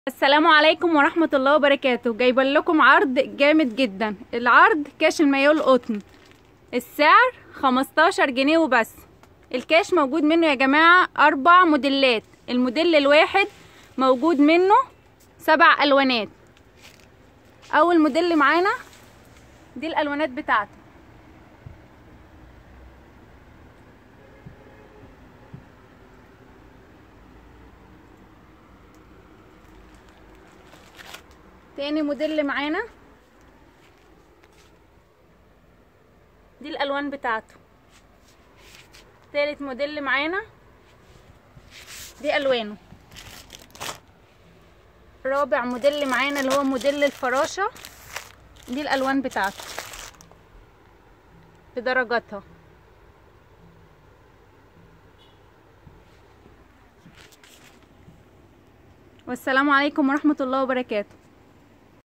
السلام عليكم ورحمة الله وبركاته جايبه لكم عرض جامد جدا العرض كاش المايو القطن السعر 15 جنيه وبس الكاش موجود منه يا جماعة أربع موديلات الموديل الواحد موجود منه سبع ألوانات أول موديل معانا دي الألوانات بتاعته تاني موديل معانا دي الالوان بتاعته تالت موديل معانا دي الوانه رابع موديل معانا اللي هو موديل الفراشة دي الالوان بتاعته بدرجاتها والسلام عليكم ورحمة الله وبركاته